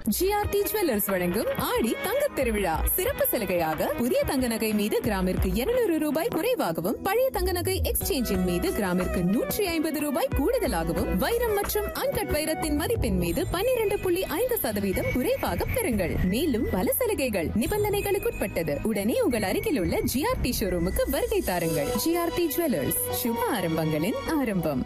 GRT jewellers வழங்கும் ஆடி தங்கத் திருவிழா சிறப்பு சலுகையாக புதிய தங்க நகை மீது கிராமிற்கு 200 ரூபாய் குறைவாகவும் பழைய தங்க நகை எக்ஸ்சேஞ்சின் மீது கிராமிற்கு நூற்றி ஐம்பது ரூபாய் கூடுதலாகவும் வைரம் மற்றும் அன்கட் வைரத்தின் மதிப்பின் மீது 12.5% புள்ளி ஐந்து சதவீதம் குறைவாக பெறுங்கள் மேலும் பல சலுகைகள் நிபந்தனைகளுக்குட்பட்டது உடனே உங்கள் அருகில் உள்ள ஜிஆர்டி ஷோரூமுக்கு வருகை தாருங்கள் ஜிஆர்டி ஜுவல்லர்ஸ் சுப ஆரம்பங்களின் ஆரம்பம்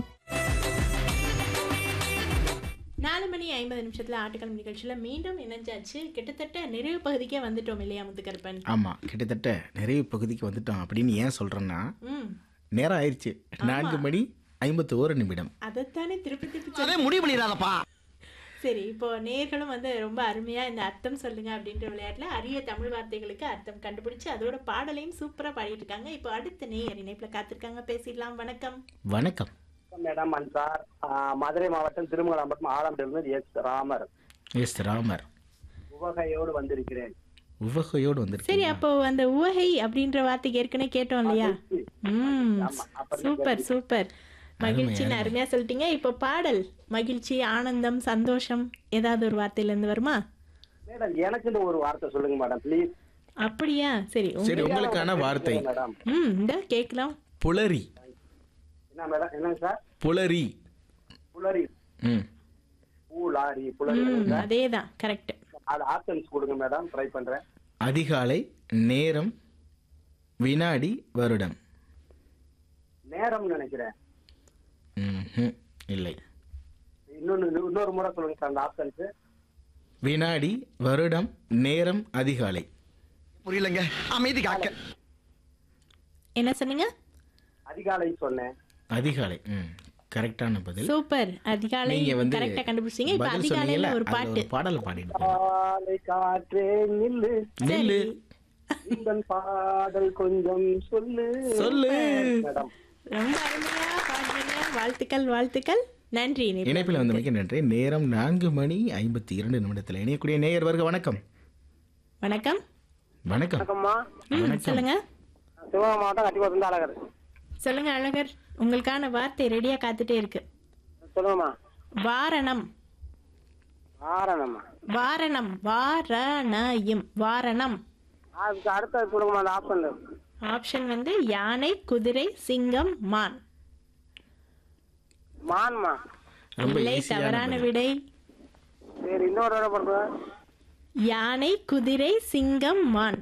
நாலு மணி ஐம்பது நிமிஷத்துல ஆட்டுக்கிழமை நிகழ்ச்சியில மீண்டும் இணைஞ்சாச்சு கிட்டத்தட்ட நிறைவு பகுதிக்கே வந்துட்டோம் இல்லையா முத்துக்கருப்பன் ஆமாம் கிட்டத்தட்ட நிறைய பகுதிக்கு வந்துட்டோம் அப்படின்னு ஏன் சொல்கிறேன்னா ம் நேரம் ஆயிடுச்சு நான்கு மணி ஐம்பத்தி ஓரு நிமிடம் அதைத்தானே திருப்பி திருப்பி அதே சொல்லு. முடிவு பண்ணிடாதப்பா சரி இப்போ நேர்களும் வந்து ரொம்ப அருமையா இந்த அர்த்தம் சொல்லுங்க அப்படின்ற விளையாட்டுல அரிய தமிழ் வார்த்தைகளுக்கு அர்த்தம் கண்டுபிடிச்சு அதோட பாடலையும் சூப்பரா பாடிட்டு இருக்காங்க இப்போ அடுத்த நேயர் இணைப்புல காத்திருக்காங்க பேசிடலாம் வணக்கம் வணக்கம் மேடம் அன்சார் ஆஹ் மதுரை மாவட்டம் திருமங்கலம் ஆலம்பிலிருந்து எஸ் ராமர் எஸ் ராமர் உவகையோடு வந்திருக்கிறேன் உவகையோடு சரி வந்திருக்கீங்க அப்போ அந்த உவகை அப்படின்ற வார்த்தைக்கு ஏற்கனவே கேட்டோம் இல்லையா ம் சூப்பர் சூப்பர் மகிழ்ச்சின்னு அருமையா சொல்லிட்டீங்க இப்போ பாடல் மகிழ்ச்சி ஆனந்தம் சந்தோஷம் ஏதாவது ஒரு வார்த்தையில இருந்து வருமா மேடம் எனக்குன்னு ஒரு வார்த்தை சொல்லுங்க மேடம் ப்ளீஸ் அப்படியா சரி உங்க- சரி உங்களுக்கான வார்த்தை மேடம் ம் இந்த கேட்கலாம் புலரி என்ன மேடம் என்னங்க சார் புலரி புலரி ம் பூலாரி புலரி ம் அதே தான் கரெக்ட் அது ஆப்ஷன்ஸ் கொடுங்க மேடம் ட்ரை பண்றேன் அதிகாலை நேரம் வினாடி வருடம் நேரம் நினைக்கிறேன் ம்ஹும். இல்லை இன்னொன்னு இன்னொரு முறை சொல்லுங்க சார் அந்த ஆப்ஷன்ஸ் வினாடி வருடம் நேரம் அதிகாலை புரியலங்க அமைதி காக்க என்ன சொன்னீங்க அதிகாலை சொன்னேன் அதிகாலை ம் கரெக்டான பதில் சூப்பர் அதிகாலை நீங்க வந்து கரெக்டா கண்டுபிடிச்சீங்க இப்போ பதில் அதிகாலையில சொன்னீங்கல்ல, ஒரு அதுல பாட்டு பாடல் பாடிட்டு போங்க. காலை காற்றே நில்லு நில்லு இந்த பாடல் கொஞ்சம் சொல்லு சொல்லு மேடம் ரொம்ப அருமையா பாடுறீங்க வாழ்த்துக்கள் வாழ்த்துக்கள் நன்றி இணைப்பு. இணைப்பில் வந்து மிக நன்றி நேரம் நான்கு மணி ஐம்பத்தி இரண்டு நிமிடத்தில் இணையக்கூடிய நேயர் வருக வணக்கம் வணக்கம் வணக்கம் வணக்கம்மா ம் சொல்லுங்க சிவகங்கை மாவட்டம் கட்டிக்கோட்டு அழகர் சொல்லுங்க அழகர் உங்களுக்கான வார்த்தை ரெடியா காத்துட்டே இருக்கு சொல்லுங்கம்மா வாரணம் ஆரணம்மா வாரணம் வாரணயம் வாரணம் அதுக்கு அடுத்தது கொடுங்கம்மா அந்த ஆப்ஷன் ஆப்ஷன் வந்து யானை குதிரை சிங்கம் மான் மான்மா ரொம்ப இல்லை ஈஸியான தவறான பதில். விடை சரி இன்னொரு தடவை பண்ணுங்க யானை குதிரை சிங்கம் மான்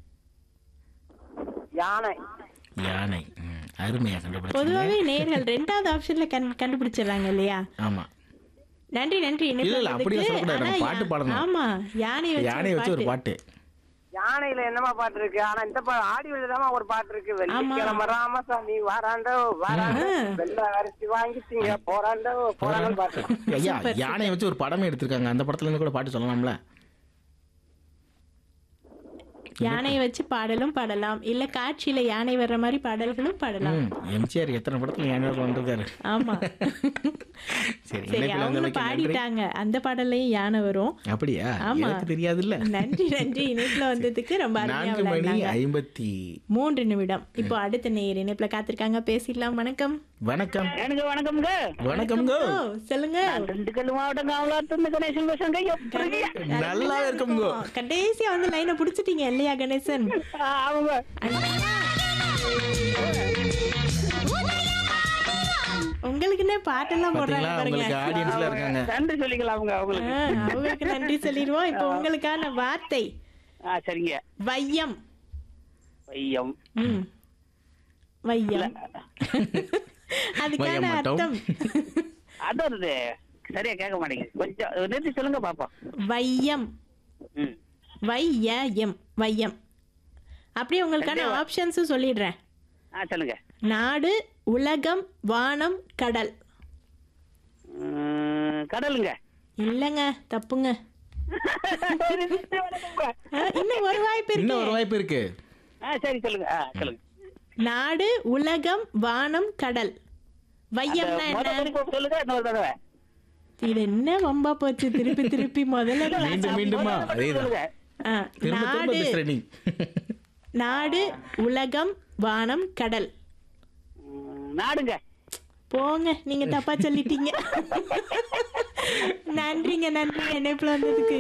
யானை யானை ம், அருமையா கண்டுபிடிச்சீங்க பொதுவாகவே நேர்கள் ரெண்டாவது ஆப்ஷன்ல கண் கண்டுபிடிச்சிடுறாங்க இல்லையா ஆமா நன்றி நன்றி இணைப்பு இல்ல, இல்ல, அப்படியே வந்ததுக்கு. சொல்லக்கூடாது. நம்ம ஆனா, பாட்டு யா- பாடணும். ஆமா யானை வச்சு யானை வச்சு ஒரு பாட்டு யானையில என்னமா பாட்டு இருக்கு ஆனா இந்த பா ஆடியோல தான் ஒரு பாட்டு இருக்கு வெள்ளிக்கிழமை ராமசாமி வாராண்டோ வாராண்டோ வெள்ள அரிசி வாங்கிட்டீங்க போராண்டோ போராண்டோ பாட்டு ஐயா யானையை வச்சு ஒரு படமே எடுத்திருக்காங்க அந்த படத்துல இருந்து கூட பாட்டு சொல்லலாம்ல யானையை வச்சு பாடலும் பாடலாம் இல்ல காட்சியில யானை வர்ற மாதிரி பாடல்களும் பாடலாம் ம் எம்ஜிஆர் எத்தனை படத்துல யானை வந்திருக்காரு ஆமா சரி சரி இணைப்பில் அவங்க வந்தமைக்கு நன்றி பாடிட்டாங்க அந்த பாடல்லையும் யானை வரும் அப்படியா ஆமா. எனக்கு தெரியாதுல்ல நன்றி நன்றி இணைப்புல வந்ததுக்கு ரொம்ப அருமையா நான்கு மணி விளையாண்டாங்க ஐம்பத்தி மூன்று நிமிடம் இப்போ அடுத்த நேயர் இணைப்புல காத்திருக்காங்க பேசிடலாம் வணக்கம் வணக்கம் எனக்கு வணக்கம்ங்க வணக்கம்ங்க ஓ சொல்லுங்க திண்டுக்கல் மாவட்டம் காவலாத்திருந்து கணேசன் பேசுங்க எப்படி நல்லா இருக்கும்ங்க கடைசியா வந்து லைனை புடிச்சிட்டீங்க இல்லையா கணேசன் அவங்க உங்களுக்குன்னே பாட்டெல்லாம் போடுறாங்க பாத்தீங்களா பாருங்க உங்களுக்கு ஆடியன்ஸ்ல இருக்காங்க நன்றி சொல்லிக்கலாம் அவங்க அவங்களுக்கு ஆ, அவங்களுக்கு நன்றி சொல்லிடுவோம் இப்போ உங்களுக்கான வார்த்தை ஆ சரிங்க வையம் பையம் ம் வையம் அதுக்கான வையம் மட்டும். அர்த்தம் அதான் அது சரியா கேட்க மாட்டேங்குது கொஞ்சம் நிறுத்தி சொல்லுங்க பாப்போம் வையம் ம் வையம் வையம் அப்படியே உங்களுக்கான ஆப்ஷன்ஸும் சொல்லிடுறேன் ஆ சொல்லுங்க நாடு உலகம் வானம் கடல் ம், கடலுங்க இல்லைங்க தப்புங்க ஆ, இன்னும் ஒரு வாய்ப்பு இருக்கு இன்னும் ஒரு வாய்ப்பு இருக்கு ஆ சரி சொல்லுங்க ஆ சொல்லுங்க நாடு உலகம் வானம் கடல் வையம்னா முத என்ன குறிப்பு சொல்லுங்க இன்னொரு தடவை இது என்ன வம்பா போச்சு திருப்பி திருப்பி முதல்ல மீண்டும் மீண்டுமா அதேதான் சொல்லுங்க ஆ, திரும்ப திரும்ப நாடு பேசுற நீ நாடு உலகம் வானம் கடல் ம், நாடுங்க போங்க நீங்க தப்பா சொல்லிட்டீங்க நன்றிங்க நன்றி இணைப்புல வந்ததுக்கு